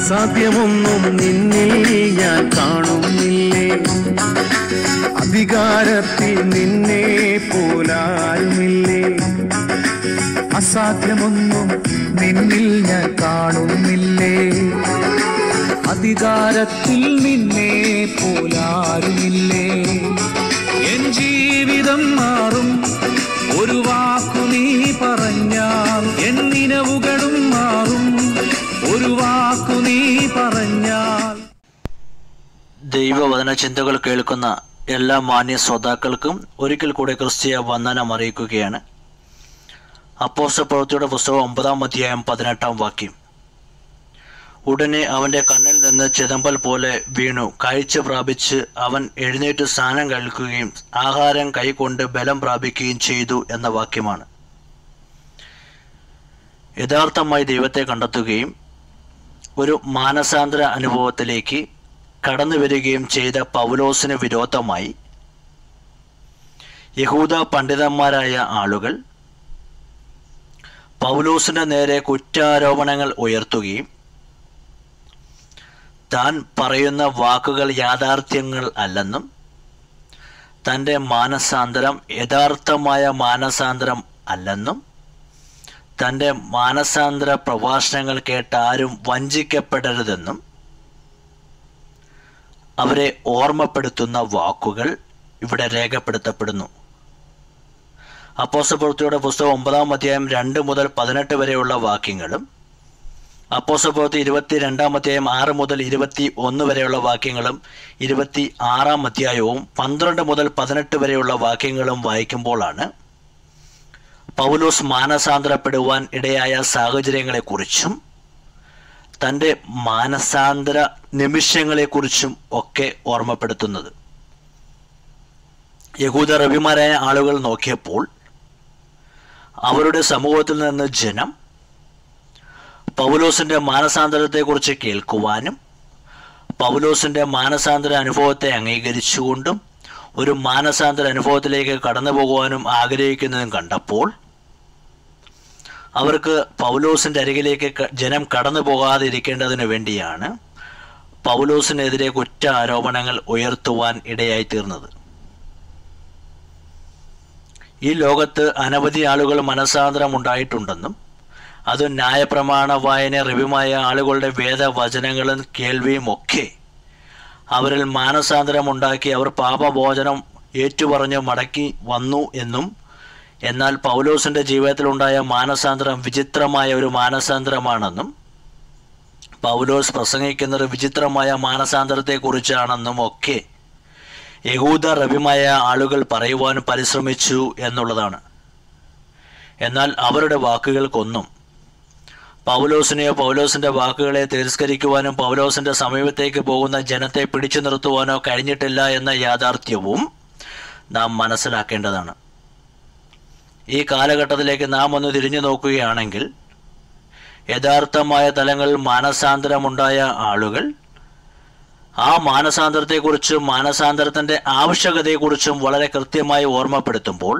അസാധ്യമൊന്നും നിന്നിൽ ഞാൻ കാണുന്നില്ലേ അധികാരത്തിൽ നിന്നെ പോലാരുമില്ലേ അസാധ്യമൊന്നും നിന്നിൽ ഞാൻ കാണുന്നില്ലേ അധികാരത്തിൽ നിന്നെ പോലാരുമില്ലേ എൻ ജീവിതം മാറും ഒരു വാക്കു നീ പറഞ്ഞാൽ എൻ നിലവുകളും മാറും ഒരു വാക്കു നീ പറഞ്ഞാൽ ദൈവവചന ചിന്തകൾ കേൾക്കുന്ന എല്ലാ മാന്യ ശ്രോതാക്കൾക്കും ഒരിക്കൽ കൂടെ ക്രിസ്തീയ വന്ദനം അറിയിക്കുകയാണ് അപ്പോസ്റ്റ പ്രവൃത്തിയുടെ പുസ്തകം ഒമ്പതാം അധ്യായം പതിനെട്ടാം വാക്യം ഉടനെ അവന്റെ കണ്ണിൽ നിന്ന് ചിതമ്പൽ പോലെ വീണു കാഴ്ച പ്രാപിച്ച് അവൻ എഴുന്നേറ്റ് സ്നാനം കഴിക്കുകയും ആഹാരം കൈകൊണ്ട് ബലം പ്രാപിക്കുകയും ചെയ്തു എന്ന വാക്യമാണ് യഥാർത്ഥമായി ദൈവത്തെ കണ്ടെത്തുകയും ഒരു മാനസാന്തര അനുഭവത്തിലേക്ക് കടന്നു വരികയും ചെയ്ത പൗലോസിന് വിരോധമായി യഹൂദ പണ്ഡിതന്മാരായ ആളുകൾ പൗലോസിന്റെ നേരെ കുറ്റാരോപണങ്ങൾ ഉയർത്തുകയും താൻ പറയുന്ന വാക്കുകൾ യാഥാർത്ഥ്യങ്ങൾ അല്ലെന്നും തൻ്റെ മാനസാന്തരം യഥാർത്ഥമായ മാനസാന്തരം അല്ലെന്നും തൻ്റെ മാനസാന്തര പ്രഭാഷണങ്ങൾ കേട്ട് ആരും വഞ്ചിക്കപ്പെടരുതെന്നും അവരെ ഓർമ്മപ്പെടുത്തുന്ന വാക്കുകൾ ഇവിടെ രേഖപ്പെടുത്തപ്പെടുന്നു അപ്പോസപ്രവൃത്തിയുടെ പുസ്തകം ഒമ്പതാം അധ്യായം രണ്ട് മുതൽ പതിനെട്ട് വരെയുള്ള വാക്യങ്ങളും അപ്പോസപ്രവൃത്തി ഇരുപത്തി രണ്ടാം അധ്യായം ആറ് മുതൽ ഇരുപത്തി ഒന്ന് വരെയുള്ള വാക്യങ്ങളും ഇരുപത്തി ആറാം അധ്യായവും പന്ത്രണ്ട് മുതൽ പതിനെട്ട് വരെയുള്ള വാക്യങ്ങളും വായിക്കുമ്പോഴാണ് പൗലോസ് മാനസാന്തരപ്പെടുവാൻ ഇടയായ സാഹചര്യങ്ങളെക്കുറിച്ചും തൻ്റെ മാനസാന്തര നിമിഷങ്ങളെക്കുറിച്ചും ഒക്കെ ഓർമ്മപ്പെടുത്തുന്നത് യഹൂദ റബിമാരായ ആളുകൾ നോക്കിയപ്പോൾ അവരുടെ സമൂഹത്തിൽ നിന്ന് ജനം പൗലോസിന്റെ മാനസാന്തരത്തെക്കുറിച്ച് കേൾക്കുവാനും പൗലോസിന്റെ മാനസാന്തര അനുഭവത്തെ അംഗീകരിച്ചുകൊണ്ടും ഒരു മാനസാന്തര അനുഭവത്തിലേക്ക് കടന്നു പോകുവാനും ആഗ്രഹിക്കുന്നതും കണ്ടപ്പോൾ അവർക്ക് പൗലോസിന്റെ അരികിലേക്ക് ക- ജനം കടന്നു പോകാതിരിക്കേണ്ടതിനു വേണ്ടിയാണ് പൗലോസിനെതിരെ കുറ്റ ആരോപണങ്ങൾ ഉയർത്തുവാൻ ഇടയായി തീർന്നത് ഈ ലോകത്ത് അനവധി ആളുകൾ മനസാന്തരം ഉണ്ടായിട്ടുണ്ടെന്നും അത് ന്യായപ്രമാണ വായന റിവ്യമായ ആളുകളുടെ വേദവചനങ്ങളും കേൾവിയും ഒക്കെ അവരിൽ മാനസാന്തരം ഉണ്ടാക്കി അവർ പാപഭോജനം ഏറ്റുപറഞ്ഞ് മടക്കി വന്നു എന്നും എന്നാൽ പൗലോസിന്റെ ജീവിതത്തിലുണ്ടായ മാനസാന്തരം വിചിത്രമായ ഒരു മാനസാന്തരമാണെന്നും പൗലോസ് പ്രസംഗിക്കുന്നത് വിചിത്രമായ മാനസാന്തരത്തെക്കുറിച്ചാണെന്നും ഒക്കെ യഹൂദ റബിമായ ആളുകൾ പറയുവാൻ പരിശ്രമിച്ചു എന്നുള്ളതാണ് എന്നാൽ അവരുടെ വാക്കുകൾക്കൊന്നും പൗലോസിനെയോ പൗലോസിന്റെ വാക്കുകളെ തിരസ്കരിക്കുവാനും പൗലോസിന്റെ സമീപത്തേക്ക് പോകുന്ന ജനത്തെ പിടിച്ചു നിർത്തുവാനോ കഴിഞ്ഞിട്ടില്ല എന്ന യാഥാർത്ഥ്യവും നാം മനസ്സിലാക്കേണ്ടതാണ് ഈ കാലഘട്ടത്തിലേക്ക് നാം ഒന്ന് തിരിഞ്ഞു നോക്കുകയാണെങ്കിൽ യഥാർത്ഥമായ തലങ്ങളിൽ മാനസാന്തരമുണ്ടായ ആളുകൾ ആ മാനസാന്തരത്തെക്കുറിച്ചും മാനസാന്തരത്തിൻ്റെ ആവശ്യകതയെക്കുറിച്ചും വളരെ കൃത്യമായി ഓർമ്മപ്പെടുത്തുമ്പോൾ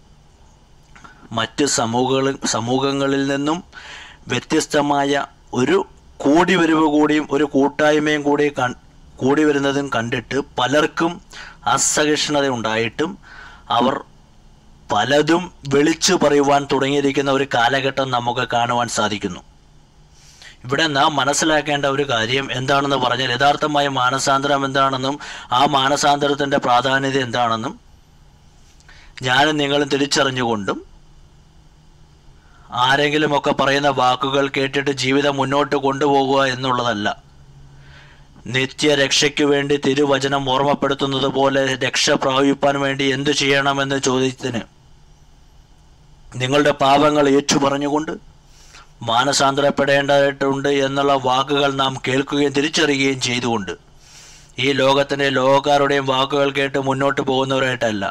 മറ്റ് സമൂഹങ്ങളിൽ സമൂഹങ്ങളിൽ നിന്നും വ്യത്യസ്തമായ ഒരു കൂടിവരവ് കൂടിയും ഒരു കൂട്ടായ്മയും കൂടി കൺ കൂടി വരുന്നതും കണ്ടിട്ട് പലർക്കും അസഹിഷ്ണുത ഉണ്ടായിട്ടും അവർ പലതും വിളിച്ചു പറയുവാൻ തുടങ്ങിയിരിക്കുന്ന ഒരു കാലഘട്ടം നമുക്ക് കാണുവാൻ സാധിക്കുന്നു ഇവിടെ നാം മനസ്സിലാക്കേണ്ട ഒരു കാര്യം എന്താണെന്ന് പറഞ്ഞാൽ യഥാർത്ഥമായ മാനസാന്തരം എന്താണെന്നും ആ മാനസാന്തരത്തിൻ്റെ പ്രാധാന്യത എന്താണെന്നും ഞാനും നിങ്ങളും തിരിച്ചറിഞ്ഞുകൊണ്ടും ആരെങ്കിലുമൊക്കെ പറയുന്ന വാക്കുകൾ കേട്ടിട്ട് ജീവിതം മുന്നോട്ട് കൊണ്ടുപോകുക എന്നുള്ളതല്ല നിത്യരക്ഷയ്ക്ക് വേണ്ടി തിരുവചനം ഓർമ്മപ്പെടുത്തുന്നത് പോലെ രക്ഷ പ്രാപിപ്പാൻ വേണ്ടി എന്തു ചെയ്യണമെന്ന് ചോദ്യത്തിന് നിങ്ങളുടെ പാപങ്ങൾ ഏറ്റുപറഞ്ഞുകൊണ്ട് മാനസാന്തരപ്പെടേണ്ടതായിട്ടുണ്ട് എന്നുള്ള വാക്കുകൾ നാം കേൾക്കുകയും തിരിച്ചറിയുകയും ചെയ്തുകൊണ്ട് ഈ ലോകത്തിൻ്റെ ലോകക്കാരുടെയും വാക്കുകൾ കേട്ട് മുന്നോട്ട് പോകുന്നവരായിട്ടല്ല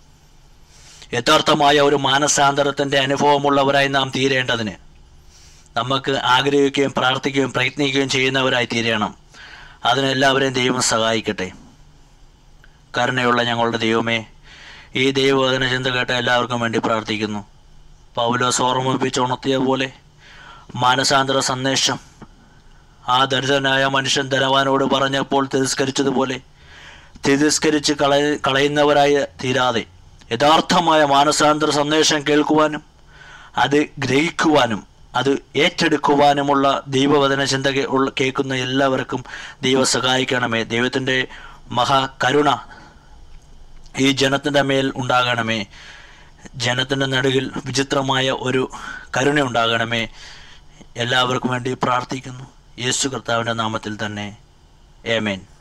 യഥാർത്ഥമായ ഒരു മാനസാന്തരത്തിൻ്റെ അനുഭവമുള്ളവരായി നാം തീരേണ്ടതിന് നമുക്ക് ആഗ്രഹിക്കുകയും പ്രാർത്ഥിക്കുകയും പ്രയത്നിക്കുകയും ചെയ്യുന്നവരായി തീരണം അതിനെല്ലാവരെയും ദൈവം സഹായിക്കട്ടെ കരുണയുള്ള ഞങ്ങളുടെ ദൈവമേ ഈ ദൈവവചന ചിന്ത കേട്ട എല്ലാവർക്കും വേണ്ടി പ്രാർത്ഥിക്കുന്നു പൗലോസ് ഓർമ്മിപ്പിച്ച് ഉണർത്തിയ പോലെ മാനസാന്തര സന്ദേശം ആ ദരിദ്രനായ മനുഷ്യൻ ധനവാനോട് പറഞ്ഞപ്പോൾ തിരസ്കരിച്ചതുപോലെ തിരസ്കരിച്ച് കളയ കളയുന്നവരായി തീരാതെ യഥാർത്ഥമായ മാനസാന്തര സന്ദേശം കേൾക്കുവാനും അത് ഗ്രഹിക്കുവാനും അത് ഏറ്റെടുക്കുവാനുമുള്ള ദൈവവചന ചിന്ത കേ- ഉള്ള കേൾക്കുന്ന എല്ലാവർക്കും ദൈവം സഹായിക്കണമേ ദൈവത്തിൻ്റെ മഹാകരുണ ഈ ജനത്തിൻ്റെ മേൽ ഉണ്ടാകണമേ ജനത്തിൻ്റെ നടുവിൽ വിചിത്രമായ ഒരു കരുണ ഉണ്ടാകണമേ എല്ലാവർക്കും വേണ്ടി പ്രാർത്ഥിക്കുന്നു യേശു കർത്താവിൻ്റെ നാമത്തിൽ തന്നെ ഏമേൻ